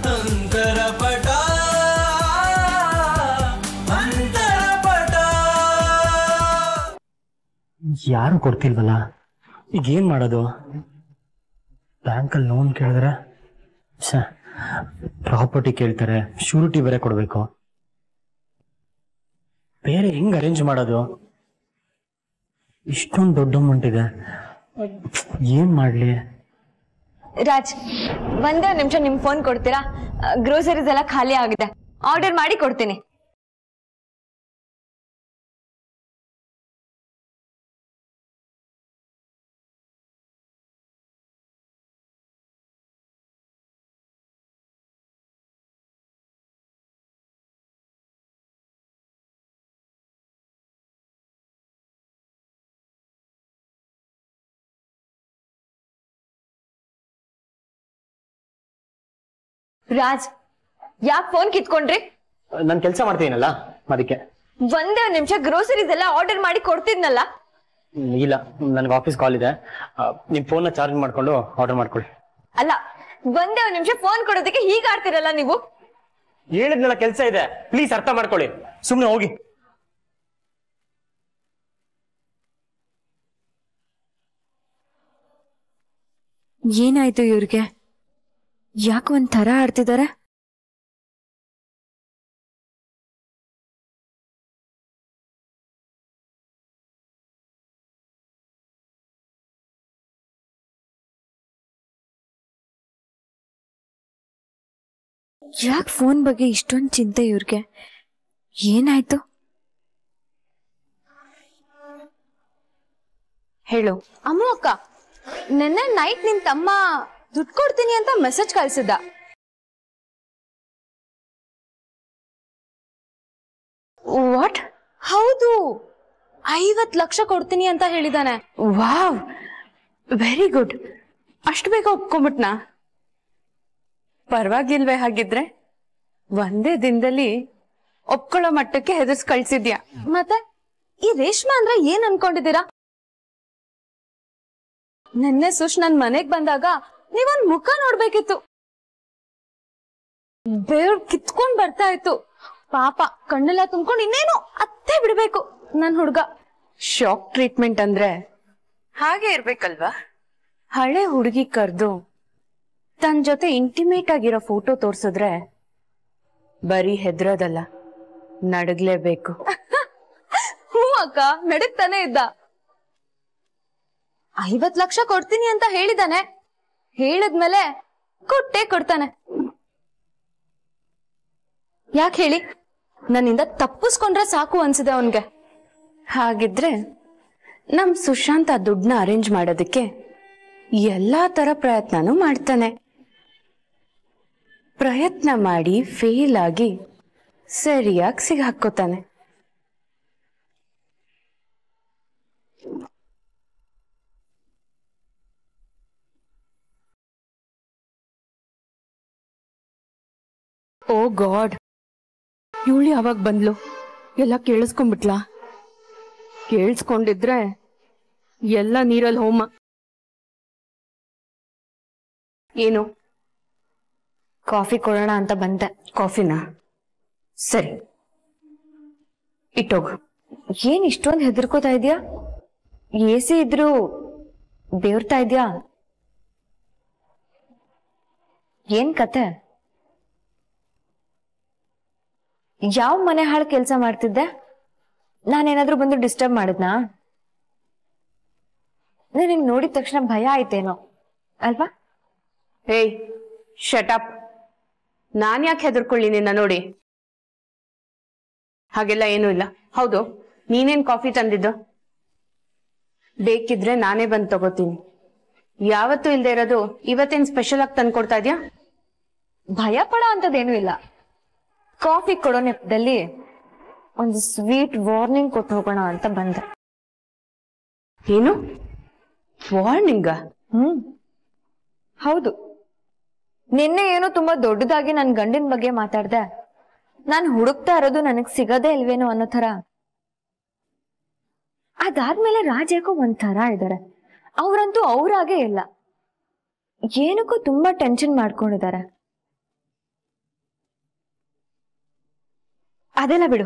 ಅಂತರಪಟ ಅಂತರಪಟ ಯಾರು ಕೊಡ್ತಿಲ್ವಲ್ಲ ಈಗ ಏನ್ ಮಾಡೋದು ಬ್ಯಾಂಕಲ್ಲಿ ಲೋನ್ ಕೇಳಿದ್ರೆ ಪ್ರಾಪರ್ಟಿ ಕೇಳ್ತಾರೆ ಶ್ಯೂರಿಟಿ ಬೇರೆ ಕೊಡ್ಬೇಕು ಬೇರೆ ಹೆಂಗ್ ಅರೇಂಜ್ ಮಾಡೋದು ಇಷ್ಟೊಂದು ದೊಡ್ಡ ಅಮೌಂಟ್ ಇದೆ ಏನ್ ಮಾಡ್ಲಿ ರಾಜ್ ಒಂದೇ ಒಂದ್ ನಿಮಿಷ ನಿಮ್ ಫೋನ್ ಕೊಡ್ತೀರಾ ಗ್ರೋಸರೀಸ್ ಎಲ್ಲ ಖಾಲಿ ಆಗಿದೆ ಆರ್ಡರ್ ಮಾಡಿ ಕೊಡ್ತೀನಿ ರಾಜ್ ಯಾಕೆ ಫೋನ್ ಕಿತ್ಕೊಂಡ್ರಿ ನಾನು ಕೆಲಸ ಮಾಡ್ತೀನಲ್ಲ ಅದಕ್ಕೆ ಒಂದೇ ಒಂದ್ ನಿಮಿಷ ಗ್ರೋಸರೀಸ್ ಎಲ್ಲ ಆರ್ಡರ್ ಮಾಡಿ ಕೊಡ್ತಿದ್ನಲ್ಲ ಹ್ಮ್, ಇಲ್ಲ ನನ್ಗೆ ಆಫೀಸ್ ಕಾಲ್ ಇದೆ ಆ, ನಿಮ್ ಫೋನ್ನ ಚಾರ್ಜ್ ಮಾಡ್ಕೊಂಡು ಆರ್ಡರ್ ಮಾಡ್ಕೊಳ್ಳಿ ಅಲ್ಲ ಒಂದೇ ಒಂದ್ ನಿಮಿಷ ಫೋನ್ ಕೊಡೋದಕ್ಕೆ ಹೀಗೆ ಆಡ್ತಿರಲ್ಲ ನೀವು ಹೇಳಿದ್ನಲ್ಲ ಕೆಲಸ ಇದೆ ಪ್ಲೀಸ್ ಅರ್ಥ ಮಾಡ್ಕೊಳ್ಳಿ ಸುಮ್ಮನೆ ಹೋಗಿ ಏನಾಯ್ತು ಇವ್ರಿಗೆ ಯಾಕೆ ಒಂದ್ ತರ ಆಡ್ತಿದಾರೆ ಯಾಕೆ ಫೋನ್ ಬಗ್ಗೆ ಇಷ್ಟೊಂದು ಚಿಂತೆ ಇವ್ರಿಗೆ ಏನಾಯ್ತು ಹೇಳು ಅಮ್ಮ ಅಕ್ಕ ನಿನ್ನೆ ನೈಟ್ ನಿನ್ ತಮ್ಮ ದುಡ್ಡು ಕೊಡ್ತೀನಿ ಅಂತ ಮೆಸೇಜ್ ಕಳ್ಸಿದ್ದ ವಾಟ್ ಹೌದು ಐವತ್ ಲಕ್ಷ ಕೊಡ್ತೀನಿ ಅಂತ ಹೇಳಿದಾನೆ ವಾವ್ ವೆರಿ ಗುಡ್ ಅಷ್ಟು ಬೇಗ ಒಪ್ಕೊಂಬಿಟ್ನಾ ಪರವಾಗಿಲ್ವೇ ಹಾಗಿದ್ರೆ ಒಂದೇ ದಿನದಲ್ಲಿ ಒಪ್ಕೊಳ್ಳೋ ಮಟ್ಟಕ್ಕೆ ಹೆದರ್ಸ್ ಕಳ್ಸಿದ್ಯಾ ಮತ್ತೆ ಈ ರೇಷ್ಮಾ ಅಂದ್ರೆ ಏನ್ ಅನ್ಕೊಂಡಿದ್ದೀರಾ ನಿನ್ನೆ ಸುಶ್ ನನ್ ಮನೆಗ್ ಬಂದಾಗ ನೀವೊಂದ್ ಮುಖ ನೋಡ್ಬೇಕಿತ್ತು ಬೇರ್ ಕಿತ್ಕೊಂಡ್ ಬರ್ತಾ ಇತ್ತು ಪಾಪ ಕಣ್ಣೆಲ್ಲ ತುಂಬ್ಕೊಂಡು ಇನ್ನೇನು ಅತ್ತೆ ಬಿಡ್ಬೇಕು ನನ್ ಹುಡ್ಗ ಶಾಕ್ ಟ್ರೀಟ್ಮೆಂಟ್ ಅಂದ್ರೆ ಹಾಗೆ ಇರ್ಬೇಕಲ್ವಾ ಹಳೆ ಹುಡುಗಿ ಕರ್ದು ತನ್ ಜೊತೆ ಇಂಟಿಮೇಟ್ ಆಗಿರೋ ಫೋಟೋ ತೋರ್ಸಿದ್ರೆ ಬರೀ ಹೆದ್ರೋದಲ್ಲ ನಡಗ್ಲೇಬೇಕು ಹ್ಞೂ ಅಕ್ಕ ನಡಗ್ತಾನೆ ಇದ್ದ ಐವತ್ ಲಕ್ಷ ಕೊಡ್ತೀನಿ ಅಂತ ಹೇಳಿದಾನೆ ಹೇಳಿದ್ಮೇಲೆ ಕೊಟ್ಟೆ ಕೊಡ್ತಾನೆ ಯಾಕೆ ಹೇಳಿ ನನ್ನಿಂದ ತಪ್ಪಿಸ್ಕೊಂಡ್ರೆ ಸಾಕು ಅನ್ಸಿದೆ ಅವನ್ಗೆ ಹಾಗಿದ್ರೆ ನಮ್ ಸುಶಾಂತ್ ಆ ದುಡ್ಡನ್ನ ಅರೇಂಜ್ ಮಾಡೋದಕ್ಕೆ ಎಲ್ಲಾ ತರ ಪ್ರಯತ್ನನೂ ಮಾಡ್ತಾನೆ ಪ್ರಯತ್ನ ಮಾಡಿ ಫೇಲ್ ಆಗಿ ಸರಿಯಾಗಿ ಸಿಗಾಕೋತಾನೆ ಓ ಗಾಡ್ ಇವಳು ಯಾವಾಗ ಬಂದ್ಲು ಎಲ್ಲ ಕೇಳಿಸ್ಕೊಂಡ್ಬಿಟ್ಲಾ ಕೇಳಿಸ್ಕೊಂಡಿದ್ರೆ ಎಲ್ಲ ನೀರಲ್ಲಿ ಹೋಮ ಏನು ಕಾಫಿ ಕೊಡೋಣ ಅಂತ ಬಂದೆ ಕಾಫಿನಾ ಸರಿ ಇಟ್ಟೋಗು ಏನ್ ಇಷ್ಟೊಂದು ಹೆದರ್ಕೋತಾ ಇದ್ಯಾ ಎ ಸಿ ಇದ್ರು ಬೇವ್ರ್ತಾ ಇದ್ಯಾ ಏನ್ ಕತೆ ಯಾವ ಮನೆ ಹಾಳು ಕೆಲ್ಸ ಮಾಡ್ತಿದ್ದೆ ನಾನೇನಾದ್ರೂ ಬಂದು ಡಿಸ್ಟರ್ಬ್ ಮಾಡಿದ್ನಾ ನಿನಗ್ ನೋಡಿದ ತಕ್ಷಣ ಭಯ ಆಯ್ತೇನೋ ಅಲ್ವಾ ಏಯ್ ಶಟಪ್ ನಾನ್ ಯಾಕೆ ಹೆದರ್ಕೊಳ್ಳಿ ನಿನ್ನ ನೋಡಿ ಹಾಗೆಲ್ಲ ಏನೂ ಇಲ್ಲ ಹೌದು ನೀನೇನ್ ಕಾಫಿ ತಂದಿದ್ದು ಬೇಕಿದ್ರೆ ನಾನೇ ಬಂದ್ ತಗೋತೀನಿ ಯಾವತ್ತೂ ಇಲ್ದೇ ಇರೋದು ಇವತ್ತೇನ್ ಸ್ಪೆಷಲ್ ಆಗಿ ತಂದ್ಕೊಡ್ತಾ ಇದ್ಯಾ ಭಯ ಪಡೋ ಅಂತದೇನೂ ಇಲ್ಲ ಕಾಫಿ ಕೊಡೋ ನೆಪದಲ್ಲಿ ಒಂದು ಸ್ವೀಟ್ ವಾರ್ನಿಂಗ್ ಕೊಟ್ಟು ಹೋಗೋಣ ಅಂತ ಬಂದೆ ಏನು ವಾರ್ನಿಂಗ ಹ್ಮ್ ಹೌದು ನಿನ್ನೆ ಏನೋ ತುಂಬಾ ದೊಡ್ಡದಾಗಿ ನನ್ ಗಂಡಿನ ಬಗ್ಗೆ ಮಾತಾಡ್ದೆ ನಾನ್ ಹುಡುಕ್ತಾ ಇರೋದು ನನಗ್ ಸಿಗದೇ ಇಲ್ವೇನೋ ಅನ್ನೋ ತರ ಅದಾದ್ಮೇಲೆ ರಾಜ್ ಯಾಕೋ ಒಂಥರ ಇದಾರೆ ಅವ್ರಂತೂ ಅವ್ರಾಗೆ ಇಲ್ಲ ಏನಕ್ಕೂ ತುಂಬಾ ಟೆನ್ಷನ್ ಮಾಡ್ಕೊಂಡಿದ್ದಾರೆ ಅದೆಲ್ಲ ಬಿಡು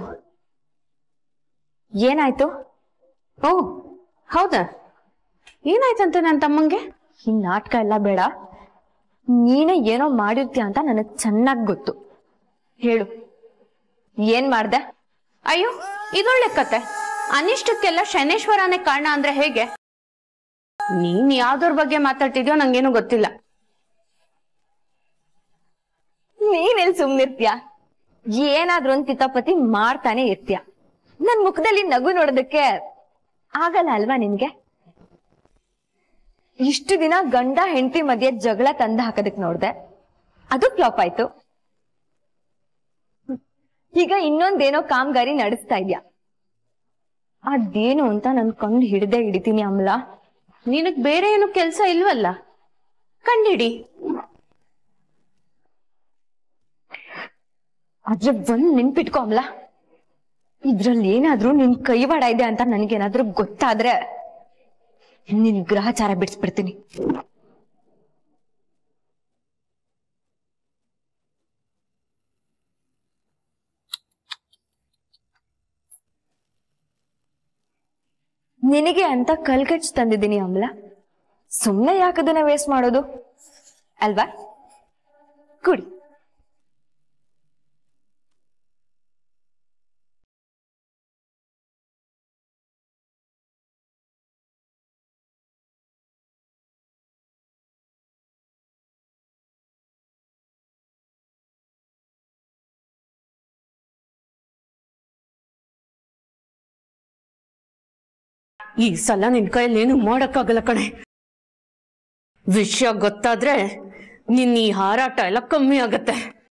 ಏನಾಯ್ತು ಓ ಹೌದಾ ಏನಾಯ್ತಂತೆ ನನ್ನ ತಮ್ಮಂಗೆ ಈ ನಾಟಕ ಎಲ್ಲ ಬೇಡ ನೀನೇ ಏನೋ ಮಾಡಿರ್ತೀಯ ಅಂತ ನನಗ್ ಚೆನ್ನಾಗ್ ಗೊತ್ತು ಹೇಳು ಏನ್ ಮಾಡ್ದೆ ಅಯ್ಯೋ ಇದೊಳ್ಳೆ ಕತೆ ಅನಿಷ್ಟಕ್ಕೆಲ್ಲ ಶನೇಶ್ವರನೇ ಕಾರಣ ಅಂದ್ರೆ ಹೇಗೆ ನೀನ್ ಯಾವ್ದವ್ರ ಬಗ್ಗೆ ಮಾತಾಡ್ತಿದ್ಯೋ ನಂಗೇನು ಗೊತ್ತಿಲ್ಲ ನೀನೆಲ್ ಸುಮ್ನಿರ್ತೀಯ ಏನಾದ್ರೂ ಒಂದ್ ಕಿತಾಪತಿ ಮಾಡ್ತಾನೆ ಇರ್ತೀಯ ನನ್ ಮುಖದಲ್ಲಿ ನಗು ನೋಡೋದಕ್ಕೆ ಆಗಲ್ಲ ಅಲ್ವಾ ನಿನ್ಗೆ ಇಷ್ಟು ದಿನ ಗಂಡ ಹೆಂಡತಿ ಮಧ್ಯೆ ಜಗಳ ತಂದ ಹಾಕೋದಕ್ ನೋಡ್ದೆ ಅದು ಫ್ಲಾಪ್ ಆಯ್ತು ಈಗ ಇನ್ನೊಂದೇನೋ ಕಾಮಗಾರಿ ನಡೆಸ್ತಾ ಇದ್ಯಾ ಅದೇನು ಅಂತ ನನ್ ಕಂಡು ಹಿಡ್ದೆ ಹಿಡಿತೀನಿ ಅಮ್ಲ ನಿನಗ್ ಬೇರೆ ಏನು ಕೆಲ್ಸ ಇಲ್ವಲ್ಲ ಕಂಡಿಡಿ ಆದ್ರೆ ಒಂದ್ ನೆನ್ಪಿಟ್ಕೊ ಅಮ್ಲ ಇದ್ರಲ್ಲಿ ಏನಾದ್ರೂ ನಿನ್ ಕೈವಾಡ ಇದೆ ಅಂತ ನನ್ಗೇನಾದ್ರೂ ಗೊತ್ತಾದ್ರೆ ನಿನ್ ಗ್ರಹಚಾರ ಬಿಡಿಸ್ಬಿಡ್ತೀನಿ ನಿನಗೆ ಅಂತ ಕಲ್ಗಚ್ ತಂದಿದ್ದೀನಿ ಅಮ್ಲ ಸುಮ್ನೆ ಯಾಕದನ್ನ ವೇಸ್ಟ್ ಮಾಡೋದು ಅಲ್ವಾ ಕುಡಿ ಈ ಸಲ ನಿನ್ ಕೈಯಲ್ಲಿ ಏನು ಮಾಡಕ್ಕಾಗಲ್ಲ ಕಣೆ ವಿಷಯ ಗೊತ್ತಾದ್ರೆ ನಿನ್ ಈ ಹಾರಾಟ ಎಲ್ಲ ಕಮ್ಮಿ ಆಗತ್ತೆ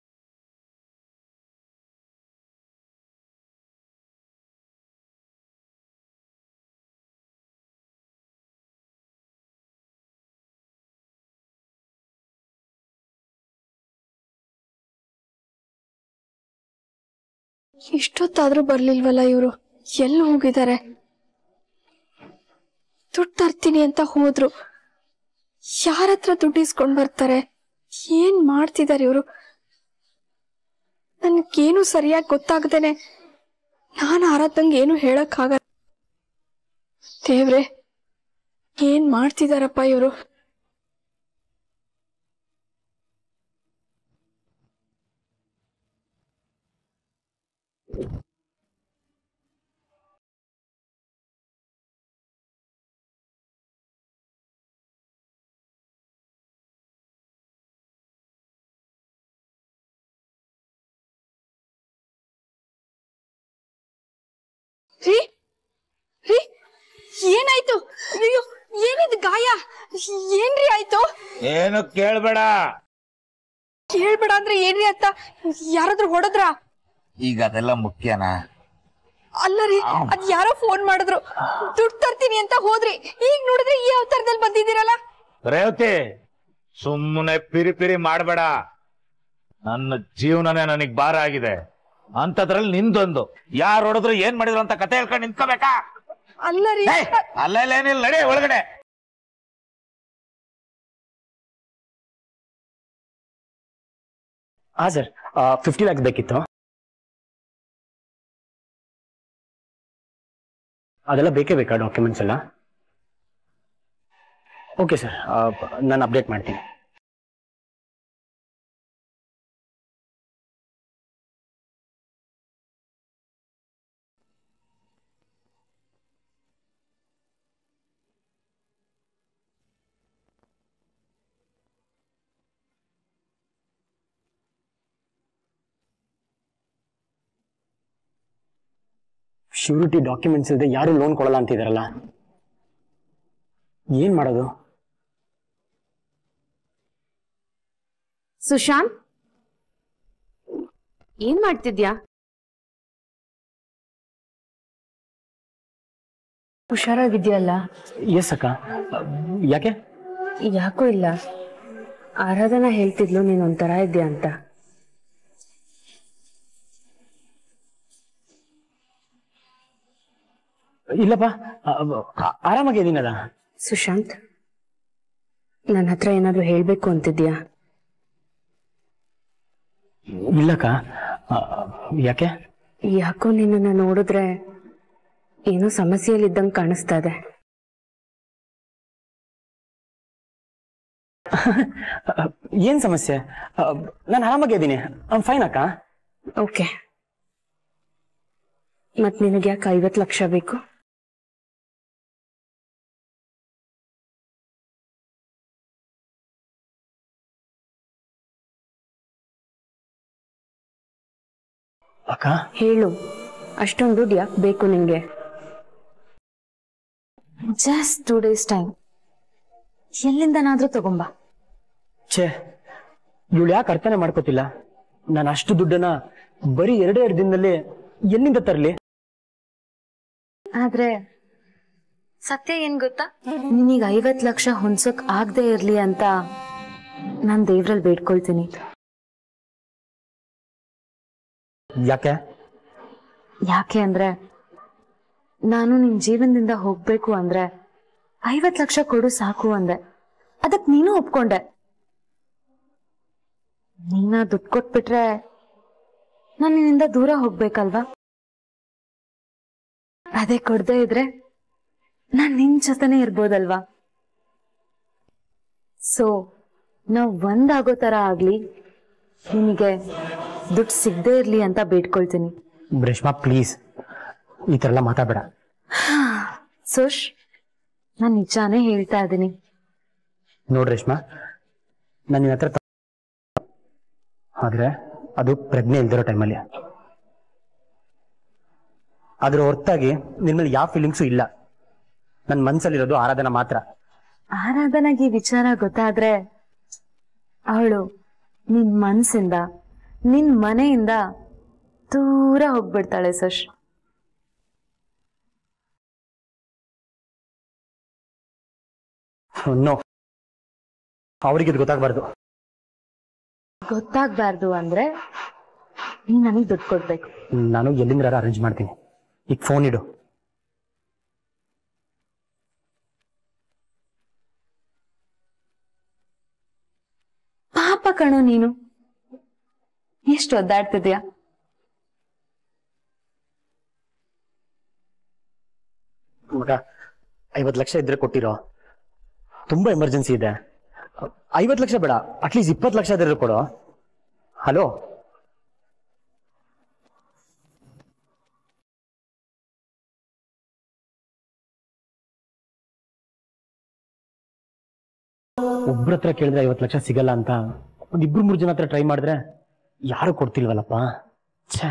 ಇಷ್ಟೊತ್ತಾದ್ರೂ ಬರ್ಲಿಲ್ವಲ್ಲ ಇವರು ಎಲ್ಲಿ ಹೋಗಿದ್ದಾರೆ ದುಡ್ಡು ತರ್ತೀನಿ ಅಂತ ಹೋದ್ರು ಯಾರ ಹತ್ರ ದುಡ್ಡು ಇಸ್ಕೊಂಡ್ ಬರ್ತಾರೆ ಏನ್ ಮಾಡ್ತಿದ್ದಾರೆ ಇವರು ನನ್ಗೇನು ಸರಿಯಾಗಿ ಗೊತ್ತಾಗ್ದೇನೆ ನಾನು ಆರಾಧಂಗೆ ಏನು ಹೇಳಕ್ಕಾಗ ದೇವ್ರೆ ಏನ್ ಮಾಡ್ತಿದಾರಪ್ಪ ಇವರು ರೀ ರೀ ಏನಾಯ್ತು ಅಯ್ಯೋ ಏನಿದು ಗಾಯ ಏನ್ರಿ ಆಯ್ತು ಏನು ಕೇಳ್ಬೇಡ ಕೇಳ್ಬೇಡ ಅಂದ್ರೆ ಏನ್ರಿ ಅಂತ ಯಾರಾದ್ರೂ ಹೊಡೆದ್ರ ಈಗ ಅದೆಲ್ಲ ಮುಖ್ಯನಾ ಅಲ್ಲ ರೀ ಅದ್ ಯಾರೋ ಫೋನ್ ಮಾಡಿದ್ರು ದುಡ್ಡು ತರ್ತೀನಿ ಅಂತ ಹೋದ್ರಿ ಈಗ ನೋಡಿದ್ರೆ ಈ ಅವತಾರದಲ್ಲಿ ಬಂದಿದ್ದೀರಲ್ಲ ರೇವತಿ ಸುಮ್ಮನೆ ಪಿರಿ ಪಿರಿ ಮಾಡ್ಬೇಡ ನನ್ನ ಜೀವನನೇ ನನಗ್ ಭಾರ ಆಗಿದೆ ಅಂತದ್ರಲ್ಲಿ ನಿಂದೊಂದು ಯಾರು ಹೊಡೆದ್ರು ಏನ್ ಮಾಡಿದ್ರು ಅಂತ ಕತೆ ಹೇಳ್ಕೊಂಡು ನಿಂತ್ಕೋಬೇಕಾ ಅಲ್ಲ ರೀ ಏಯ್, ಅಲ್ಲೆಲ್ಲ ಏನಿಲ್ಲ ನಡೆ ಒಳಗಡೆ ಹಾ ಸರ್ ಫಿಫ್ಟಿ ಲ್ಯಾಕ್ಸ್ ಬೇಕಿತ್ತು ಅದೆಲ್ಲ ಬೇಕೇ ಬೇಕಾ ಡಾಕ್ಯುಮೆಂಟ್ಸ್ ಎಲ್ಲ ಓಕೆ ಸರ್ ನಾನು ಅಪ್ಡೇಟ್ ಮಾಡ್ತೀನಿ ಶ್ಯೂರಿಟಿ ಡಾಕ್ಯುಮೆಂಟ್ಸ್ ಇಲ್ಲದೆ ಯಾರು ಲೋನ್ ಕೊಡಲ್ಲ ಅಂತಿದಾರಲ್ಲ ಏನ್ ಮಾಡೋದು ಸುಶಾಂತ್ ಏನ್ ಮಾಡ್ತಿದ್ಯಾ ಹುಷಾರಾಗಿದ್ಯಲ್ಲ ಎಸ್ ಅಕ್ಕ ಯಾಕೆ ಯಾಕೂ ಇಲ್ಲ ಆರಾಧನಾ ಹೇಳ್ತಿದ್ಲು ನೀನ್ ಒಂಥರ ಇದ್ಯಾ ಅಂತ ಇಲ್ಲಪ್ಪ ಆ- ಆರಾಮಾಗಿದ್ದೀನಲ್ಲ ಸುಶಾಂತ್ ನನ್ನ ಹತ್ರ ಏನಾದ್ರು ಹೇಳ್ಬೇಕು ಅಂತಿದ್ಯಾ ಇಲ್ಲಕ್ಕ ಆ, ಯಾಕೆ ಯಾಕೋ ನಿನ್ನನ್ನ ನೋಡಿದ್ರೆ ಏನೋ ಸಮಸ್ಯೆಯಲ್ಲಿದ್ದಂಗೆ ಕಾಣಿಸ್ತಾ ಇದೆ ಏನ್ ಸಮಸ್ಯೆ ನಾನು ಆರಾಮಾಗಿದ್ದೀನಿ ಫೈನ್ ಅಕ್ಕ ಓಕೆ ಮತ್ ನಿನಗೆ ಯಾಕೆ ಐವತ್ತು ಲಕ್ಷ ಬೇಕು ಅಕ್ಕ ಹೇಳು ಅಷ್ಟೊಂದು ದುಡ್ಡು ಯಾಕೆ ಬೇಕು ನಿಂಗೆ ಜಸ್ಟ್ ಟೂ ಡೇಸ್ ಟೈಮ್ ಎಲ್ಲಿಂದನಾದ್ರೂ ತಗೊಂಬಾ ಛೇ ಇವಳು ಯಾಕೆ ಅರ್ಥನೇ ಮಾಡ್ಕೋತಿಲ್ಲ ನಾನು ಅಷ್ಟು ದುಡ್ಡನ್ನ ಬರೀ ಎರಡೇ ಎರಡು ದಿನದಲ್ಲಿ ಎಲ್ಲಿಂದ ತರಲಿ ಆದ್ರೆ ಸತ್ಯ ಏನ್ ಗೊತ್ತಾ ನಿನಗೆ ಐವತ್ ಲಕ್ಷ ಹೊಂದ್ಸೋಕ್ ಆಗದೆ ಇರ್ಲಿ ಅಂತ ನಾನ್ ದೇವ್ರಲ್ಲಿ ಬೇಡ್ಕೊಳ್ತೀನಿ ಯಾಕೆ ಯಾಕೆ ಅಂದ್ರೆ ನಾನು ನಿನ್ ಜೀವನದಿಂದ ಹೋಗ್ಬೇಕು ಅಂದ್ರೆ ಐವತ್ ಲಕ್ಷ ಕೊಡು ಸಾಕು ಅಂದೆ ಅದಕ್ ನೀನು ಒಪ್ಕೊಂಡೆ ನೀನ ದುಡ್ಡು ಕೊಟ್ಬಿಟ್ರೆ ನಾನು ನಿನ್ನಿಂದ ದೂರ ಹೋಗ್ಬೇಕಲ್ವಾ ಅದೇ ಕೊಡ್ದೇ ಇದ್ರೆ ನಾನ್ ನಿನ್ ಜೊತೆನೆ ಇರ್ಬೋದಲ್ವಾ ಸೊ ನಾವ್ ಒಂದಾಗೋ ತರ ಆಗ್ಲಿ ನಿನಗೆ ದುಡ್ಡು ಸಿಗದೆ ಇರ್ಲಿ ಅಂತ ಬೇಡ್ಕೊಳ್ತೀನಿ ರೇಷ್ಮಾ ಪ್ಲೀಸ್ ಈ ಥರ ಎಲ್ಲ ಮಾತಾಡಬೇಡ ಸುಶ್ ನಾನ್ ನಿಜಾನೇ ಹೇಳ್ತಾ ಇದ್ದೀನಿ ನೋಡ್ ರೇಷ್ಮಾ ನಾನು ನಿನ್ನ ಹತ್ರ ತ- ಆದ್ರೆ ಅದು ಪ್ರಜ್ಞೆ ಇಲ್ದಿರೋ ಟೈಮಲ್ಲಿ ಅದ್ರ ಹೊರತಾಗಿ ನಿನ್ ಮೇಲೆ ಯಾವ ಫೀಲಿಂಗ್ಸು ಇಲ್ಲ ನನ್ನ ಮನ್ಸಲ್ಲಿರೋದು ಆರಾಧನ ಮಾತ್ರ ಆರಾಧನಾಗಿ ವಿಚಾರ ಗೊತ್ತಾದ್ರೆ ಅವಳು ನಿನ್ ಮನ್ಸಿಂದ ನಿನ್ ಮನೆಯಿಂದ ದೂರ ಹೋಗ್ಬಿಡ್ತಾಳೆ ಸುಶ್ ನೋ ಅವರಿಗೆ ಇದು ಗೊತ್ತಾಗಬಾರ್ದು ಗೊತ್ತಾಗ್ಬಾರ್ದು ಅಂದ್ರೆ ನೀನ್ ನನಗ್ ದುಡ್ಡು ಕೊಡ್ಬೇಕು ನಾನು ಎಲ್ಲಿಂದ ಅರೇಂಜ್ ಮಾಡ್ತೀನಿ ಈಗ ಫೋನ್ ಇಡು ಪಾಪ ಕಣೋ ನೀನು ಎಷ್ಟು ಒದ್ದಾಡ್ತಿದ್ಯಾ ಮಗ ಐವತ್ತು ಲಕ್ಷ ಇದ್ರೆ ಕೊಟ್ಟಿರೋ ತುಂಬಾ ಎಮರ್ಜೆನ್ಸಿ ಇದೆ ಐವತ್ತು ಲಕ್ಷ ಬೇಡ ಅಟ್ಲೀಸ್ಟ್ ಇಪ್ಪತ್ತು ಲಕ್ಷ ಇದ್ರೆ ಕೊಡು ಹಲೋ ಒಬ್ರ ಹತ್ರ ಕೇಳಿದ್ರೆ ಐವತ್ತು ಲಕ್ಷ ಸಿಗಲ್ಲ ಅಂತ ಒಂದ್ ಇಬ್ರು ಮೂರು ಜನ ಹತ್ರ ಟ್ರೈ ಮಾಡಿದ್ರೆ ಯಾರು ಕೊಡ್ತಿಲ್ವಲ್ಲಪ್ಪ ಛೇ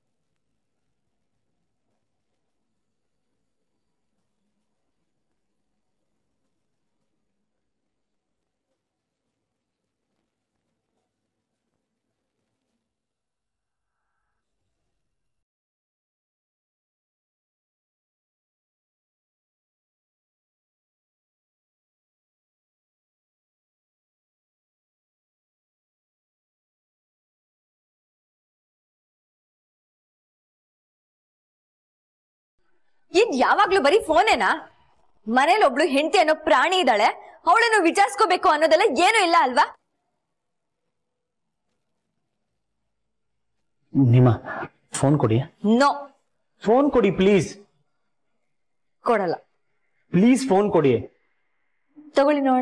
ಇದ್ ಯಾವಾಗ್ಲೂ ಬರೀ ಫೋನೇನಾ ಮನೇಲಿ ಒಬ್ಳು ಹೆಂಡತಿ ಅನ್ನೋ ಪ್ರಾಣಿ ಇದ್ದಾಳೆ ಅವಳನ್ನು ವಿಚಾರಿಸ್ಕೋಬೇಕು ಅನ್ನೋದೆಲ್ಲ ಏನೂ ಇಲ್ಲ ಅಲ್ವಾ ನಿಮ್ಮ ಫೋನ್ ಕೊಡಿ ನೋ ಫೋನ್ ಕೊಡಿ ಪ್ಲೀಸ್ ಕೊಡಲ್ಲ ಪ್ಲೀಸ್ ಫೋನ್ ಕೊಡಿ ತಗೊಳ್ಳಿ ನೋಡ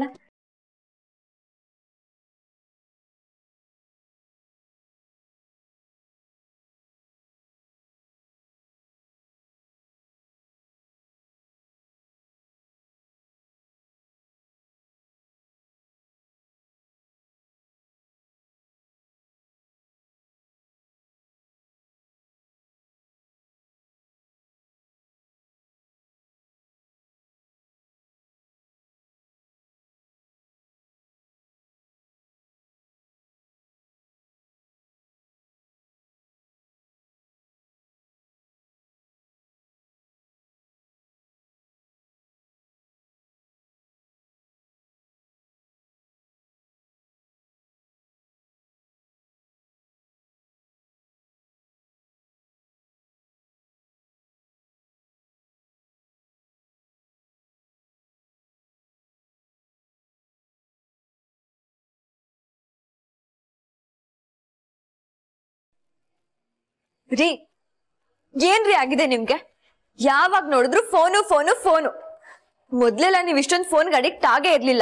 ರೀ ಏನ್ರಿ ಆಗಿದೆ ನಿಮ್ಗೆ ಯಾವಾಗ ನೋಡಿದ್ರು ಫೋನು ಫೋನು ಫೋನು ಮೊದ್ಲೆಲ್ಲ ನೀವ್ ಇಷ್ಟೊಂದು ಫೋನ್ಗೆ ಅಡಿಕ್ಟ್ ಆಗೇ ಇರ್ಲಿಲ್ಲ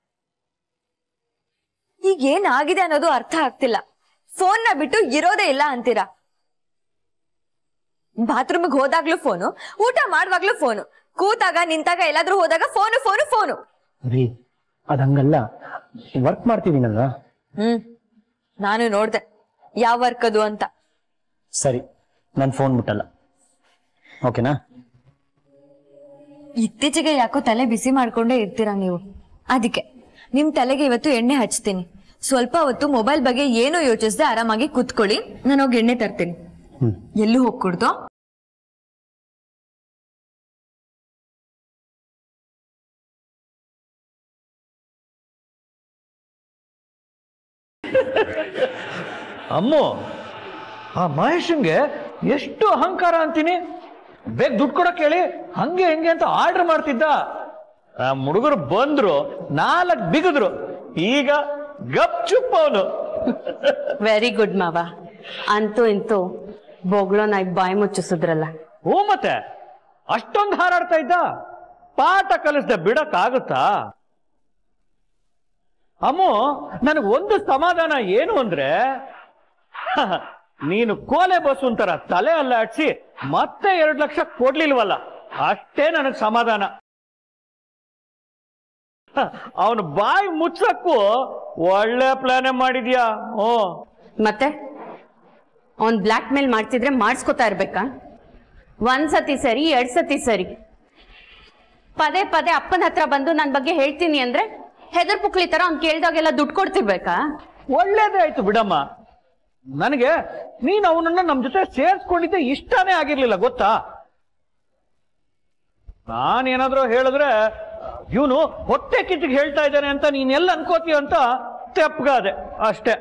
ಈಗ ಏನ್ ಆಗಿದೆ ಅನ್ನೋದು ಅರ್ಥ ಆಗ್ತಿಲ್ಲ ಫೋನ್ ನ ಬಿಟ್ಟು ಇರೋದೇ ಇಲ್ಲ ಅಂತೀರಾ ಬಾತ್ರೂಮ್ಗೆ ಹೋದಾಗ್ಲೂ ಫೋನು ಊಟ ಮಾಡುವಾಗ್ಲೂ ಫೋನು ಕೂತಾಗ ನಿಂತಾಗ ಎಲ್ಲಾದ್ರೂ ಹೋದಾಗ ಫೋನು ಫೋನು ಫೋನು ರೀ ಅದ್ ಹಂಗಲ್ಲ ವರ್ಕ್ ಮಾಡ್ತಿದ್ದೀನಲ್ವಾ ಹ್ಮ್ ನಾನು ನೋಡ್ದೆ ಯಾವ ವರ್ಕ್ ಅದು ಅಂತ ಸರಿ ನಾನು ಫೋನ್ ಮುಟ್ಟಲ್ಲ ಓಕೆನಾ ಇತ್ತೀಚೆಗೆ ಯಾಕೋ ತಲೆ ಬಿಸಿ ಮಾಡ್ಕೊಂಡೇ ಇರ್ತೀರಾ ನೀವು ಅದಕ್ಕೆ ನಿಮ್ ತಲೆಗೆ ಇವತ್ತು ಎಣ್ಣೆ ಹಚ್ತೀನಿ ಸ್ವಲ್ಪ ಹೊತ್ತು ಮೊಬೈಲ್ ಬಗ್ಗೆ ಏನು ಯೋಚಿಸದೆ ಆರಾಮಾಗಿ ಕೂತ್ಕೊಳ್ಳಿ ನಾನು ಹೋಗಿ ಎಣ್ಣೆ ತರ್ತೀನಿ ಹ್ಮ್ ಎಲ್ಲೂ ಹೋಗ್ಕೊಡ್ದು ಅಮ್ಮು ಆ ಮಹೇಶನ್ಗೆ ಎಷ್ಟು ಅಹಂಕಾರ ಅಂತೀನಿ ಬೇಗ ದುಡ್ಡು ಕೊಡಕ್ ಹೇಳಿ ಹಂಗೆ ಹೆಂಗೆ ಅಂತ ಆರ್ಡರ್ ಮಾಡ್ತಿದ್ದ ಆ ಹುಡುಗರು ಬಂದ್ರು ನಾಲ್ಕು ಬಿಗಿದ್ರು ಈಗ ಗಪ್ ಚುಪ್ ಅವನು ವೆರಿ ಗುಡ್ ಮಾವ ಅಂತೂ ಇಂತೂ ಬೊಗ್ಳೋ ನಾಯಿ ಬಾಯಿ ಮುಚ್ಚಿಸಿದ್ರಲ್ಲ ಹ್ಞೂ ಮತ್ತೆ ಅಷ್ಟೊಂದು ಹಾರಾಡ್ತಾ ಇದ್ದ ಪಾಠ ಕಲಿಸ್ದೆ ಬಿಡಕ್ ಆಗುತ್ತಾ ಅಮ್ಮು ನನಗೆ ಒಂದು ಸಮಾಧಾನ ಏನು ಅಂದ್ರೆ ನೀನು ಕೋಲೆ ಬಸ್ ಒಂಥರ ತಲೆ ಅಲ್ಲಾಡ್ಸಿ ಮತ್ತೆ ಎರಡು ಲಕ್ಷ ಕೊಡ್ಲಿಲ್ವಲ್ಲ ಅಷ್ಟೇ ನನಗೆ ಸಮಾಧಾನ ಅವನು ಬಾಯಿ ಮುಚ್ಚಕ್ಕೂ ಒಳ್ಳೆ ಪ್ಲಾನೇ ಮಾಡಿದ್ಯಾ ಹ್ಞೂ ಮತ್ತೆ ಅವ್ನ್ ಬ್ಲ್ಯಾಕ್ ಮೇಲ್ ಮಾಡ್ತಿದ್ರೆ ಮಾಡಿಸ್ಕೊತಾ ಇರ್ಬೇಕಾ ಒಂದ್ ಸತಿ ಸರಿ ಎರಡ್ ಸತಿ ಸರಿ ಪದೇ ಪದೇ ಅಪ್ಪನ ಹತ್ರ ಬಂದು ನನ್ ಬಗ್ಗೆ ಹೇಳ್ತೀನಿ ಅಂದ್ರೆ ಹೆದರ್ ಪುಕ್ಲಿ ತರ ಅವ್ನ್ ಕೇಳ್ದಾಗೆಲ್ಲ ದುಡ್ಡು ಕೊಡ್ತಿರ್ಬೇಕಾ ಒಳ್ಳೇದೇ ಆಯ್ತು ಬಿಡಮ್ಮ ನನಗೆ ನೀನು ಅವನನ್ನ ನಮ್ ಜೊತೆ ಸೇರ್ಸ್ಕೊಂಡಿದ್ದೆ ಇಷ್ಟನೇ ಆಗಿರ್ಲಿಲ್ಲ ಗೊತ್ತಾ ನಾನೇನಾದ್ರೂ ಹೇಳಿದ್ರೆ ಇವನು ಹೊಟ್ಟೆ ಕಿಚ್ಚಿಗೆ ಹೇಳ್ತಾ ಇದ್ದಾನೆ ಅಂತ ನೀನೆಲ್ಲ ಅನ್ಕೋತೀಯ ಅಂತ ತೆಪ್ಪಗಾದೆ ಅಷ್ಟೇ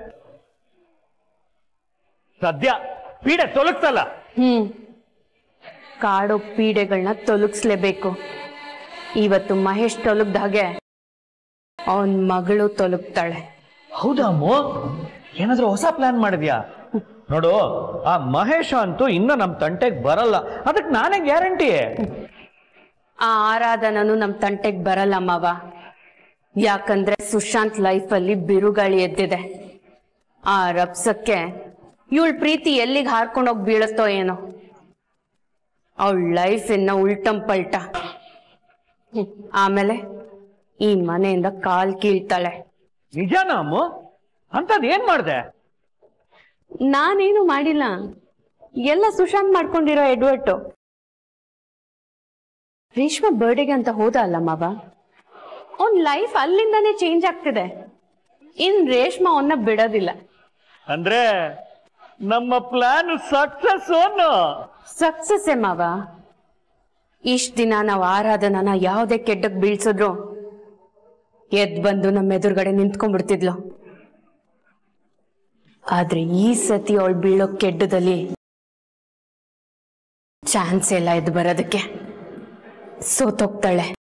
ಸದ್ಯ ಪೀಡೆ ತೊಲಗ್ತಲ್ಲ ಹ್ಮ್ ಕಾಡೋ ಪೀಡೆಗಳನ್ನ ತೊಲಗಿಸ್ಲೇಬೇಕು ಇವತ್ತು ಮಹೇಶ್ ತೊಲಗ್ದ ಹಾಗೆ ಅವನ್ ಮಗಳು ತೊಲಗ್ತಾಳೆ ಹೌದಾ ಅಮ್ಮು ಏನಾದ್ರೂ ಹೊಸ ಪ್ಲಾನ್ ಮಾಡಿದ್ಯಾ ನೋಡು ಆ ಮಹೇಶ ಅಂತೂ ಇನ್ನ ನಮ್ ತಂಟೆಗೆ ಬರಲ್ಲ ಅದಕ್ಕೆ ನಾನೇ ಗ್ಯಾರಂಟಿ ಆ ಆರಾಧನನು ನಮ್ ತಂಟೆಗ್ ಬರಲ್ಲ ಮಾವ ಯಾಕಂದ್ರೆ ಸುಶಾಂತ್ ಲೈಫಲ್ಲಿ ಬಿರುಗಾಳಿ ಎದ್ದಿದೆ ಆ ರಪ್ಸಕ್ಕೆ ಇವಳ ಪ್ರೀತಿ ಎಲ್ಲಿಗೆ ಹಾರ್ಕೊಂಡೋಗಿ ಬೀಳುತ್ತೋ ಏನೋ ಅವಳ ಲೈಫ್ ಇನ್ನ ಉಲ್ಟಂ ಪಲ್ಟ ಹ್ಮ್. ಆಮೇಲೆ ಈ ಮನೆಯಿಂದ ಕಾಲ್ ಕೀಳ್ತಾಳೆ ನಿಜಾನ ಅಮ್ಮು ಅಂತದ್ ಏನ್ ಮಾಡ್ದೆ ನಾನೇನು ಮಾಡಿಲ್ಲ ಎಲ್ಲ ಸುಶಾಂತ್ ಮಾಡ್ಕೊಂಡಿರೋ ಎಡ್ವರ್ಟು ರೇಷ್ಮಾ ಬರ್ಡೇಗೆ ಅಂತ ಹೋದ ಅಲ್ಲ ಮಾವ ಅವ್ನ್ ಲೈಫ್ ಅಲ್ಲಿಂದಾನೇ ಚೇಂಜ್ ಆಗ್ತಿದೆ ಇನ್ ರೇಷ್ಮಾ ಅವನ್ನ ಬಿಡೋದಿಲ್ಲ ಅಂದ್ರೆ ನಮ್ಮ ಪ್ಲಾನ್ ಸಕ್ಸಸ್ ಅನ್ನೋ ಸಕ್ಸಸ್ ಮಾವ ಇಷ್ಟ ದಿನ ನಾವು ಆರಾಧನನ ಯಾವುದೇ ಕೆಡ್ಡಕ್ ಬೀಳ್ಸಿದ್ರು ಎದ್ ಬಂದು ನಮ್ಮ ಎದುರುಗಡೆ ನಿಂತ್ಕೊಂಡ್ಬಿಡ್ತಿದ್ಲು ಆದ್ರೆ ಈ ಸತಿ ಅವಳು ಬೀಳೋ ಕೆಡ್ಡದಲ್ಲಿ ಚಾನ್ಸ್ ಎಲ್ಲ ಎದ್ದು ಬರೋದಕ್ಕೆ ಸೋತೋಗ್ತಾಳೆ